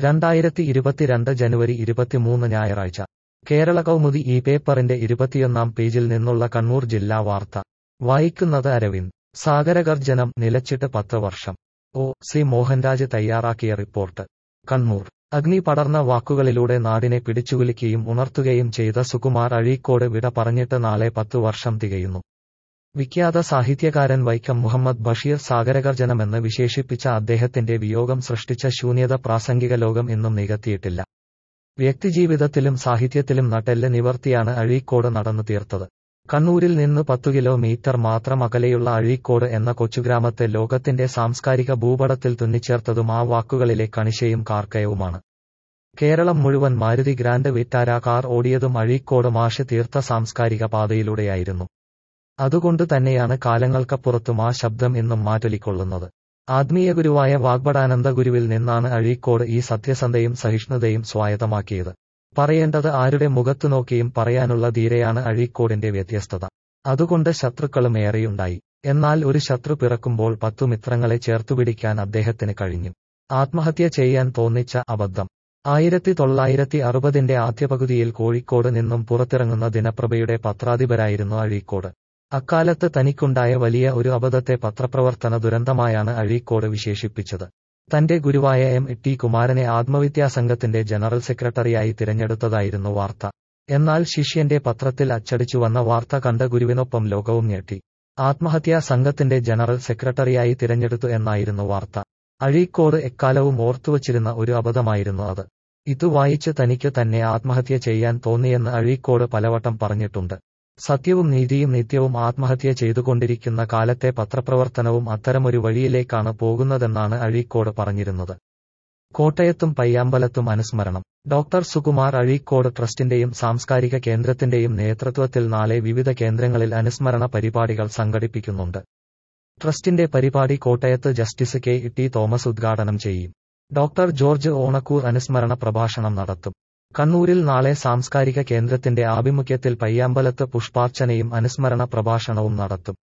രണ്ടായിരത്തി ഇരുപത്തിരണ്ട് ജനുവരി ഇരുപത്തിമൂന്ന് ഞായറാഴ്ച കേരള കൗമുദി ഈ പേപ്പറിന്റെ ഇരുപത്തിയൊന്നാം പേജിൽ നിന്നുള്ള കണ്ണൂർ ജില്ലാ വാർത്ത വായിക്കുന്നത് അരവിന്ദ് സാഗരഗർജനം നിലച്ചിട്ട് പത്ത് വർഷം ഒ സി മോഹൻരാജ് തയ്യാറാക്കിയ റിപ്പോർട്ട് കണ്ണൂർ അഗ്നി പടർന്ന വാക്കുകളിലൂടെ നാടിനെ പിടിച്ചുകുലുക്കുകയും ഉണർത്തുകയും ചെയ്ത സുകുമാർ അഴീക്കോട് വിട പറഞ്ഞിട്ട് നാളെ പത്തു വർഷം തികയുന്നു വിഖ്യാത സാഹിത്യകാരൻ വൈക്കം മുഹമ്മദ് ബഷീർ സാഗരഗർജനമെന്ന് വിശേഷിപ്പിച്ച അദ്ദേഹത്തിന്റെ വിയോഗം സൃഷ്ടിച്ച ശൂന്യത പ്രാസംഗിക ലോകം ഇന്നും നികത്തിയിട്ടില്ല വ്യക്തിജീവിതത്തിലും സാഹിത്യത്തിലും നട്ടെല്ല് നിവർത്തിയാണ് അഴീക്കോട് നടന്നു തീർത്തത് കണ്ണൂരിൽ നിന്ന് പത്തു കിലോമീറ്റർ മാത്രം അകലെയുള്ള അഴീക്കോട് എന്ന കൊച്ചുഗ്രാമത്തെ ലോകത്തിന്റെ സാംസ്കാരിക ഭൂപടത്തിൽ തുന്നിച്ചേർത്തതും ആ വാക്കുകളിലെ കണിശയും കാർക്കയവുമാണ് കേരളം മുഴുവൻ മാരുതി ഗ്രാൻഡ് വിറ്റാര കാർ ഓടിയതും അഴീക്കോട് മാഷ് തീർത്ത സാംസ്കാരിക പാതയിലൂടെയായിരുന്നു അതുകൊണ്ട് തന്നെയാണ് കാലങ്ങൾക്കപ്പുറത്തും ആ ശബ്ദം ഇന്നും മാറ്റൊലിക്കൊള്ളുന്നത് ആത്മീയ ഗുരുവായ വാഗ്ബടാനന്ദ ഗുരുവിൽ നിന്നാണ് അഴീക്കോട് ഈ സത്യസന്ധയും സഹിഷ്ണുതയും സ്വായത്തമാക്കിയത് പറയേണ്ടത് ആരുടെ മുഖത്തു നോക്കിയും പറയാനുള്ള ധീരയാണ് അഴീക്കോടിന്റെ വ്യത്യസ്തത അതുകൊണ്ട് ശത്രുക്കളും ഏറെയുണ്ടായി എന്നാൽ ഒരു ശത്രു പിറക്കുമ്പോൾ പത്തു മിത്രങ്ങളെ ചേർത്തുപിടിക്കാൻ അദ്ദേഹത്തിന് കഴിഞ്ഞു ആത്മഹത്യ ചെയ്യാൻ തോന്നിച്ച അബദ്ധം ആയിരത്തി തൊള്ളായിരത്തി അറുപതിന്റെ ആദ്യപകുതിയിൽ കോഴിക്കോട് നിന്നും പുറത്തിറങ്ങുന്ന ദിനപ്രഭയുടെ പത്രാധിപരായിരുന്നു അഴീക്കോട് അക്കാലത്ത് തനിക്കുണ്ടായ വലിയ ഒരു അബദ്ധത്തെ പത്രപ്രവർത്തന ദുരന്തമായാണ് അഴീക്കോട് വിശേഷിപ്പിച്ചത് തന്റെ ഗുരുവായ എം ടി കുമാരനെ ആത്മവിദ്യാസംഘത്തിന്റെ ജനറൽ സെക്രട്ടറിയായി തിരഞ്ഞെടുത്തതായിരുന്നു വാർത്ത എന്നാൽ ശിഷ്യന്റെ പത്രത്തിൽ അച്ചടിച്ചു വന്ന വാർത്ത കണ്ട ഗുരുവിനൊപ്പം ലോകവും ഞെട്ടി ആത്മഹത്യാ സംഘത്തിന്റെ ജനറൽ സെക്രട്ടറിയായി തിരഞ്ഞെടുത്തു എന്നായിരുന്നു വാർത്ത അഴീക്കോട് എക്കാലവും ഓർത്തുവച്ചിരുന്ന ഒരു അബദ്ധമായിരുന്നു അത് ഇതു വായിച്ച് തനിക്ക് തന്നെ ആത്മഹത്യ ചെയ്യാൻ തോന്നിയെന്ന് അഴീക്കോട് പലവട്ടം പറഞ്ഞിട്ടുണ്ട് സത്യവും നീതിയും നിത്യവും ആത്മഹത്യ ചെയ്തുകൊണ്ടിരിക്കുന്ന കാലത്തെ പത്രപ്രവർത്തനവും അത്തരമൊരു വഴിയിലേക്കാണ് പോകുന്നതെന്നാണ് അഴീക്കോട് പറഞ്ഞിരുന്നത് കോട്ടയത്തും പയ്യാമ്പലത്തും അനുസ്മരണം ഡോക്ടർ സുകുമാർ അഴീക്കോട് ട്രസ്റ്റിന്റെയും സാംസ്കാരിക കേന്ദ്രത്തിന്റെയും നേതൃത്വത്തിൽ നാളെ വിവിധ കേന്ദ്രങ്ങളിൽ അനുസ്മരണ പരിപാടികൾ സംഘടിപ്പിക്കുന്നുണ്ട് ട്രസ്റ്റിന്റെ പരിപാടി കോട്ടയത്ത് ജസ്റ്റിസ് കെ ടി തോമസ് ഉദ്ഘാടനം ചെയ്യും ഡോക്ടർ ജോർജ് ഓണക്കൂർ അനുസ്മരണ പ്രഭാഷണം നടത്തും കണ്ണൂരിൽ നാളെ സാംസ്കാരിക കേന്ദ്രത്തിന്റെ ആഭിമുഖ്യത്തിൽ പയ്യാമ്പലത്ത് പുഷ്പാർച്ചനയും അനുസ്മരണ പ്രഭാഷണവും നടത്തും